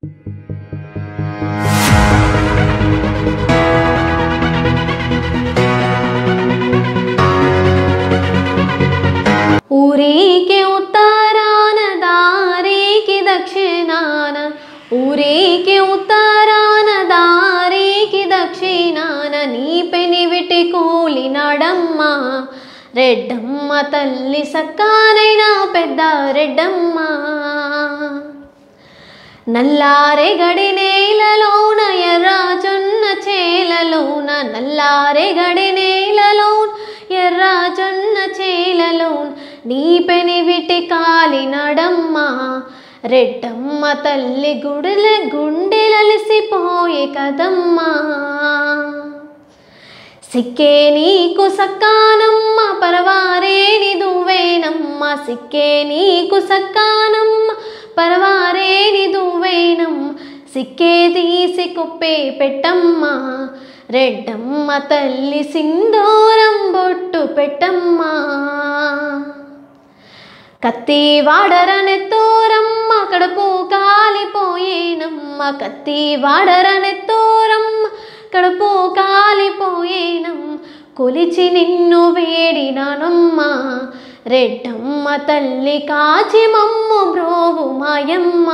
ఊరికి ఉత్తరాన దారికి దక్షిణాన ఊరికి ఉత్తరాన దారికి దక్షిణాన నీ పెనివిటి కూలినాడమ్మ రెడ్డమ్మ తల్లి సక్కానైనా పెద్ద రెడ్డమ్మ నల్లారెగడి నేలలోన ఎర్ర జొన్న చేలలోన నల్లారెగడి నేలలోన ఎర్ర జొన్న చేలలోన నీ పెనివిటి కాలినడమ్మ రెడ్డమ్మ తల్లి గుడిల గుండెలలిసిపోయే కదమ్మా సిక్కే నీకు సక్కానమ్మ పరవారేని దువ్వేనమ్మ సిక్కే నీకు సక్కానమ్మ పరవారేని దువ్వేనమ్మ సిక్కే తీసి కుప్పే పెట్టమ్మ రెడ్డమ్మ తల్లి సింధూరం బొట్టు పెట్టమ్మా కత్తి వాడరనెత్తోరమ్మ కడుపు కాలిపోయేనమ్మ కత్తి వాడరనెత్తోరమ్మ కడుపు కాలిపోయేనమ్మ కొలిచి నిన్ను వేడినానమ్మ రెడ్డమ్మ తల్లి కాచి మమ్ము బ్రోవు మాయమ్మ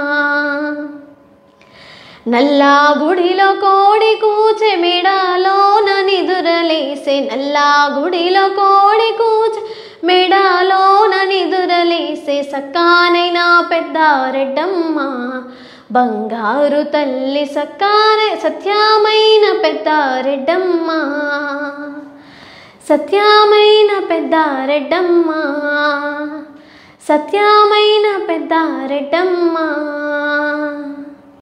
నల్లా గుడిలో కోడి కూచె మెడాలోన నిదురలేసే నల్లా గుడిలో కోడి కూచె మెడాలోన నిదురలేసే సక్కానైనా పెద్ద రెడ్డమ్మ బంగారు తల్లి సక్కానే సత్యమైన పెద్ద రెడ్డమ్మ సత్యమైన పెద్ద రెడ్డమ్మ సత్యమైన పెద్ద రెడ్డమ్మ